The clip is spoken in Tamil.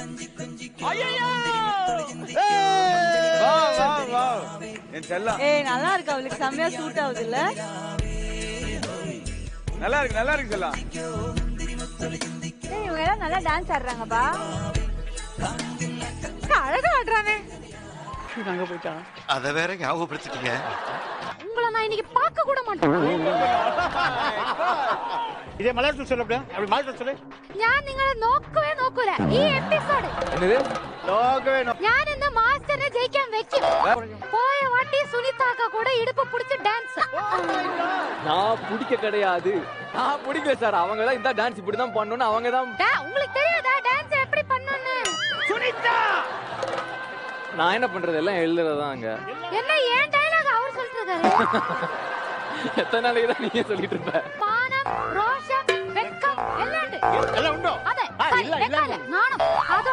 வா வா வா என் செல்லம் ஏய் நல்லா இருக்கு அவளுக்கு செம்மையா சூட் ஆகுது இல்ல நல்லா இருக்கு நல்லா இருக்கு செல்லம் ஏய் இவங்க எல்லாம் நல்லா டான்ஸ் ஆடுறாங்கப்பா அழகா ஆடுறானே அங்க போயிட்டான் அத வேற ஞாபகப்படுத்திட்டீங்க உங்களை நான் இன்னைக்கு பார்க்க கூட மாட்டேன் இதே மலையாளத்தில் சொல்ல அப்படியே அப்படி மலையாளத்தில் சொல்லு ഞാൻ നിങ്ങളെ നോക്കുവേ നോക്കൂല ഈ എപ്പിസോഡ് என்னது லோகவே நோ- ഞാൻ ഇന്ന് മാസ്റ്ററിനെ ജയിക്കാൻ വെക്കും പോയ വാട്ടി സുനിതാക്ക കൂടെ ഇടുപ്പ് പിടിച്ച് ഡാൻസ് நான் பிடிக்க கிடையாது நான் பிடிக்கல சார் அவங்க தான் இந்த டான்ஸ் இப்படி தான் பண்ணணும்னு அவங்க தான் உங்களுக்கு தெரியாதா டான்ஸ் எப்படி பண்ணணும்னு நான் என்ன பண்றது எல்லாம் எழுதுறதாங்க என்ன ஏன் டயலாக் அவர் சொல்லிட்டு இருக்காரு எத்தனை நாளைக்கு தான் நீங்க சொல்லிட்டு இருப்ப മാനം രോഷം വെക്കം എല്ലാം ഉണ്ട് எல்லாம் உண்டோ അതെ ആ, ഇല്ല, ഇല്ല. നാണം